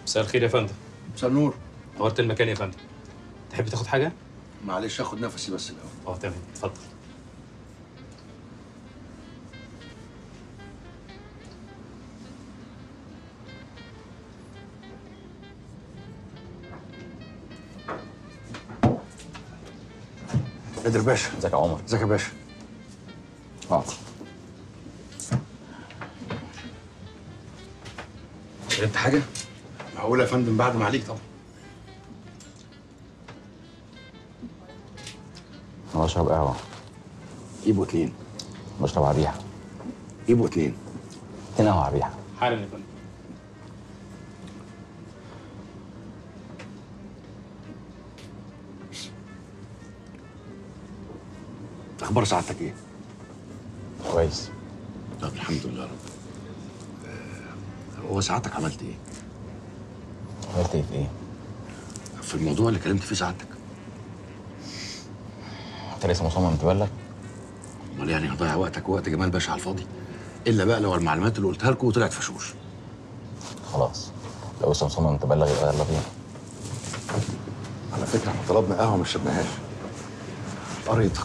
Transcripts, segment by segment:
مساء الخير يا فندم مساء النور نورت المكان يا فندم تحب تاخد حاجه معلش اخد نفسي بس الاول اه تمام اتفضل قادر باشا ازيك يا عمر ازيك يا باشا اه شربت حاجه هقول يا فندم بعد ما عليك طبعا انا بشرب قهوه يبقوا اتنين بشرب على الريحه يبقوا اتنين اتنين قهوه على الريحه حالا يا فندم اخبار سعادتك ايه؟ كويس طب الحمد لله يا رب آه، هو سعادتك عملت ايه؟ عملت ايه في ايه؟ في الموضوع اللي كلمت فيه سعادتك انت لسه مصمم تبلغ؟ امال يعني هضيع وقتك ووقت جمال باشا على الفاضي الا بقى لو المعلومات اللي قلتها لكم طلعت فشوش خلاص لو لسه مصمم تبلغ يبقى يلا بينا على فكره احنا طلبنا قهوه ما شربناهاش قريتك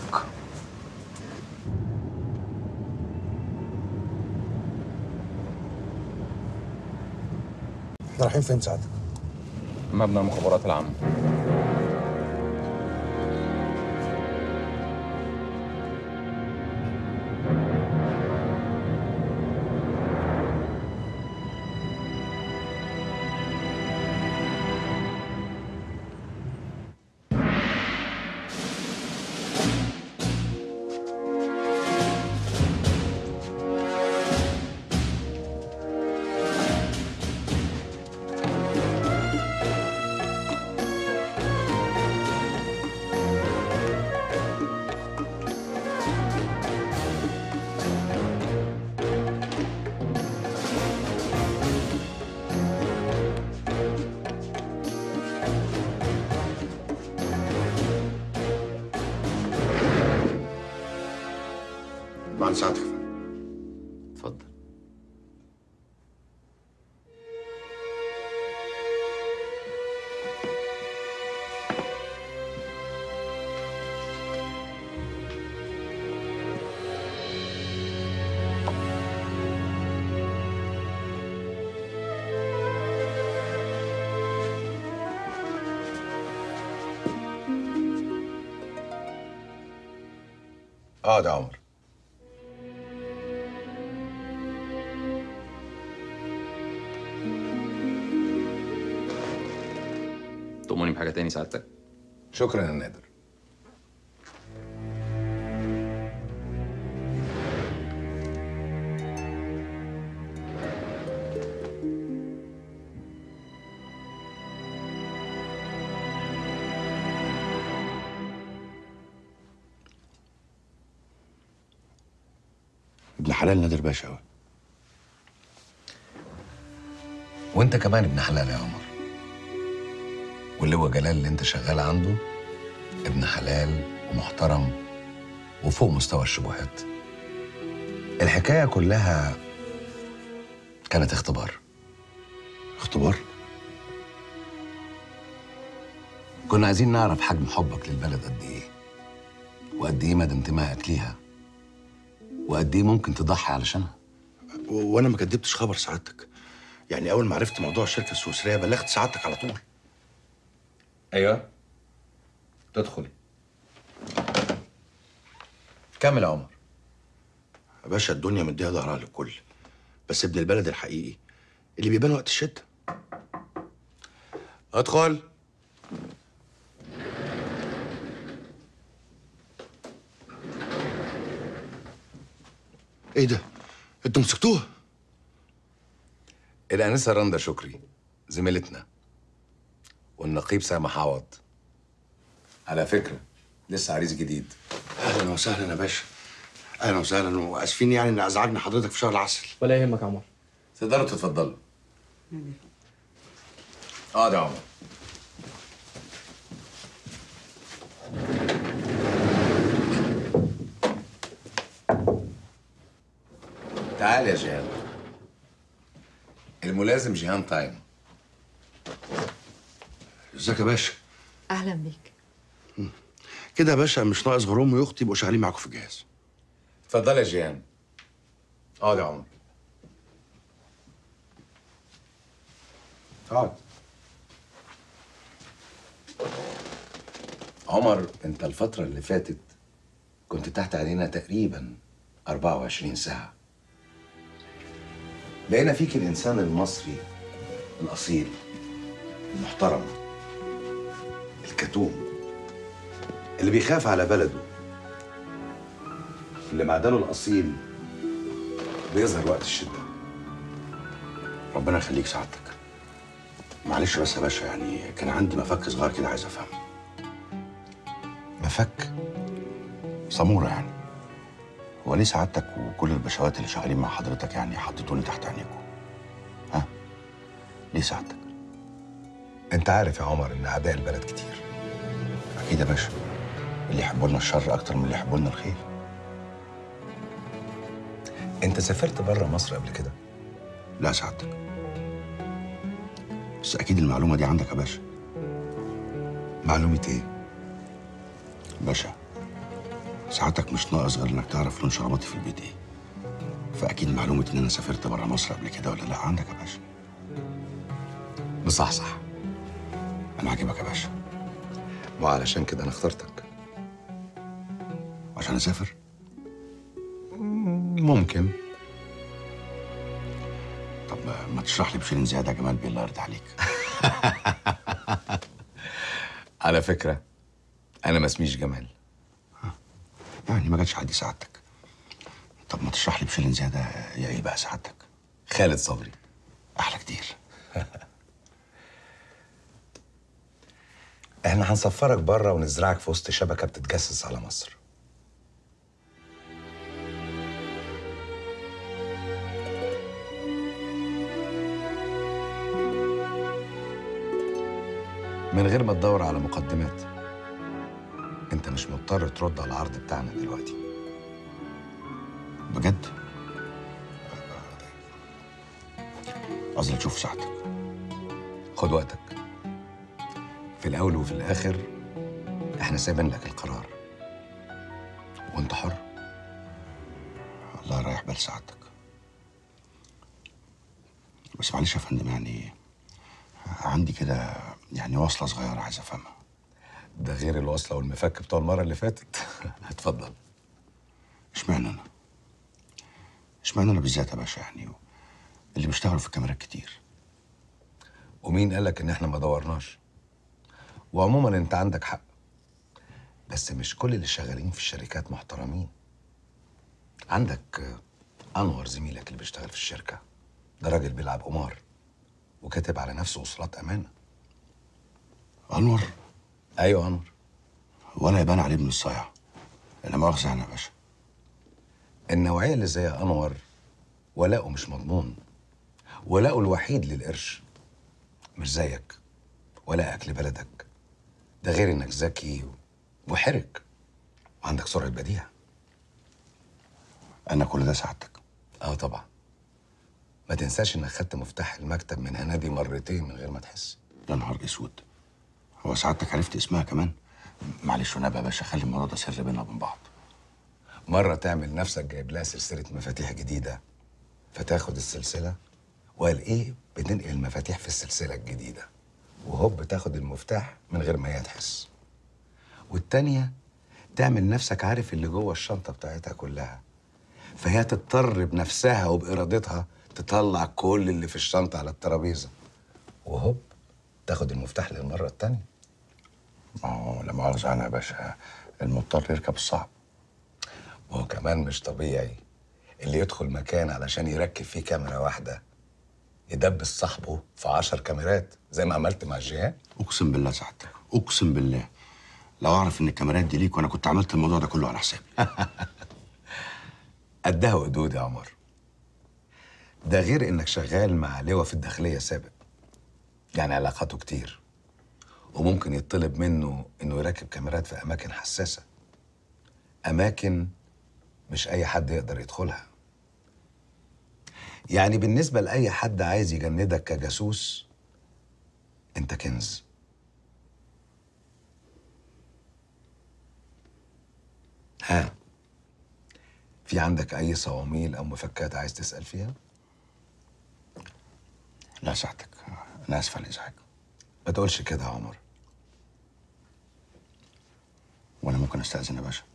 احنا رايحين فين سعادتك؟ مبنى المخابرات العامه بعد سعادتك يا فندم. اتفضل اقعد يا عمر تؤمرني بحاجه تاني سعادتك؟ شكرا يا نادر ابن حلال نادر باشا أوي. وانت كمان ابن حلال يا عمر واللي هو جلال اللي انت شغال عنده ابن حلال ومحترم وفوق مستوى الشبهات الحكاية كلها كانت اختبار اختبار كنا عايزين نعرف حجم حبك للبلد قد ايه وقد ايه مدى انتمائك ليها وقد ايه ممكن تضحي علشانها و- وانا ما كدبتش خبر سعادتك يعني اول ما عرفت موضوع الشركه السويسريه بلغت سعادتك على طول ايوه تدخل كمل يا عمر يا باشا الدنيا مديها ظهرها للكل بس ابن البلد الحقيقي اللي بيبان وقت الشده ادخل ايه ده انتوا مسكتوها الانسه رندا شكري زميلتنا والنقيب سامح عوض على فكره لسه عريس جديد اهلا وسهلا يا باشا اهلا وسهلا واسفين يعني ان ازعجنا حضرتك في شهر العسل ولا يهمك يا عمر تقدروا تتفضلوا اقعد يا عمر تعال يا جيهان الملازم جيهان تايم ازيك يا باشا اهلا بيك كده يا باشا مش ناقص غير امي واختي يبقوا شغالين معاكم في الجهاز اتفضل يا جيهان اقعد يا عمر اقعد عمر انت الفترة اللي فاتت كنت تحت عينينا تقريبا 24 ساعة لقينا فيك الإنسان المصري الأصيل المحترم الكتوم اللي بيخاف على بلده اللي معدنه الأصيل بيظهر وقت الشدة ربنا يخليك سعادتك معلش بس يا باشا يعني كان عندي مفك صغير كده عايز افهمه مفك سموره يعني هو ليه سعادتك وكل البشوات اللي شغالين مع حضرتك يعني حطيتوني تحت عينيكم ها ليه سعادتك انت عارف يا عمر ان اعداء البلد كتير اكيد يا باشا اللي يحبوا لنا الشر اكتر من اللي يحبوا لنا الخير انت سافرت بره مصر قبل كده لا سعادتك بس اكيد المعلومه دي عندك يا باشا معلومة ايه باشا ساعتك مش ناقص غير انك تعرف لون شرباتي في البيت ايه فاكيد معلومه ان انا سافرت بره مصر قبل كده ولا لا عندك يا باشا مصحصح انا عاجبك يا باشا وعلشان كده انا اخترتك عشان اسافر ممكن طب ما تشرح لي بشيرين زياده يا جمال بيه الله يرضى عليك على فكرة انا ما اسميش جمال يعني ما جاتش عندي سعادتك طب ما تشرح لي بشيرين زياده يا ايه بقى سعادتك خالد صبري احلى كتير احنا هنسفرك بره ونزرعك في وسط شبكة بتتجسس على مصر من غير ما تدور على مقدمات انت مش مضطر ترد على العرض بتاعنا دلوقتي بجد قصدي تشوف ساعتك خد وقتك في الاول وفي الاخر احنا سايبين لك القرار وانت حر الله يريح بال سعادتك بس معلش يا فندم يعني عندي كده يعني وصلة صغيرة عايز أفهمها ده غير الوصله والمفك بتوع المره اللي فاتت اتفضل اشمعنى أنا؟ اشمعنى أنا بالذات يا باشا يعني اللي بيشتغلوا في الكاميرات كتير ومين قالك ان احنا ما دورناش وعموما انت عندك حق بس مش كل اللي شغالين في الشركات محترمين عندك آه، انور زميلك اللي بيشتغل في الشركه ده راجل بيلعب قمار وكاتب على نفسه وصلات امانه أنور ايوه انور ولا يبان عليه ابن الصيع لا مؤاخذة يعني يا باشا النوعيه اللي زي انور ولاؤه مش مضمون ولاؤه الوحيد للقرش مش زيك ولاءك لبلدك ده غير انك ذكي وحرك وعندك سرعه بديهه أنا كل ده سعادتك اه طبعا ما تنساش انك خدت مفتاح المكتب من هنادي مرتين من غير ما تحس يا نهار اسود هو سعادتك عرفت اسمها كمان معلش ونبقى يا باشا خلي الموضوع ده سر بيننا وبين بعض مرة تعمل نفسك جايب لها سلسلة مفاتيح جديدة فتاخد السلسلة وقال ايه بتنقل المفاتيح في السلسلة الجديدة وهوب تاخد المفتاح من غير ما هي تحس والتانية تعمل نفسك عارف اللي جوه الشنطة بتاعتها كلها فهي تضطر بنفسها وبإرادتها تطلع كل اللي في الشنطة على الترابيزة وهوب تاخد المفتاح للمرة التانية ما هو لا مؤاخذة أنا يا باشا المضطر يركب الصعب وهو كمان مش طبيعي اللي يدخل مكان علشان يركب فيه كاميرا واحدة يدبس صاحبه في عشر كاميرات زي ما عملت مع جيهان أقسم بالله سعادتك أقسم بالله لو أعرف إن الكاميرات دي ليك وأنا كنت عملت الموضوع ده كله على حسابي قدها وقدود يا عمر ده غير انك شغال مع لواء في الداخلية سابق يعني علاقاته كتير وممكن يطلب منه انه يركب كاميرات في اماكن حساسة اماكن مش اي حد يقدر يدخلها يعني بالنسبة لأي حد عايز يجندك كجاسوس انت كنز ها في عندك اي صواميل او مفكات عايز تسال فيها لا سعادتك انا اسف على الازعاج ما تقولش كده يا عمر وانا ممكن استاذن يا باشا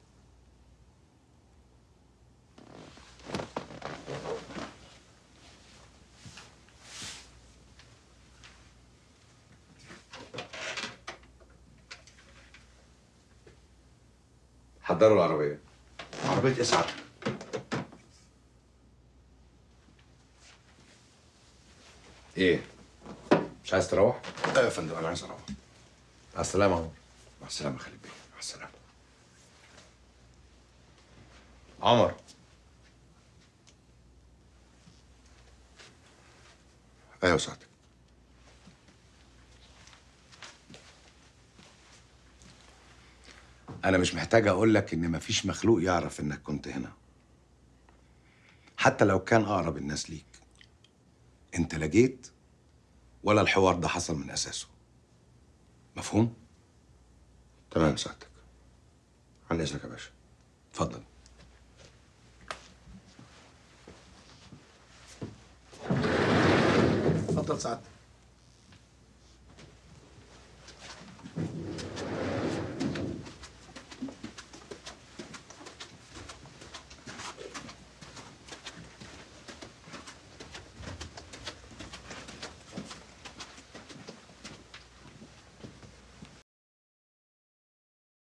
حضروا العربيه عربيه ايه سعادتك ايه مش عايز تروح لا يا فندم انا عايز اروح مع السلامه يا عمر مع السلامه خليل بيه مع السلامه عمر ايوه سعادتك انا مش محتاج اقول لك ان مفيش مخلوق يعرف انك كنت هنا حتى لو كان اقرب الناس ليك انت لا جيت ولا الحوار ده حصل من اساسه مفهوم تمام سعادتك عن اذنك يا باشا اتفضل اتفضل سعادتك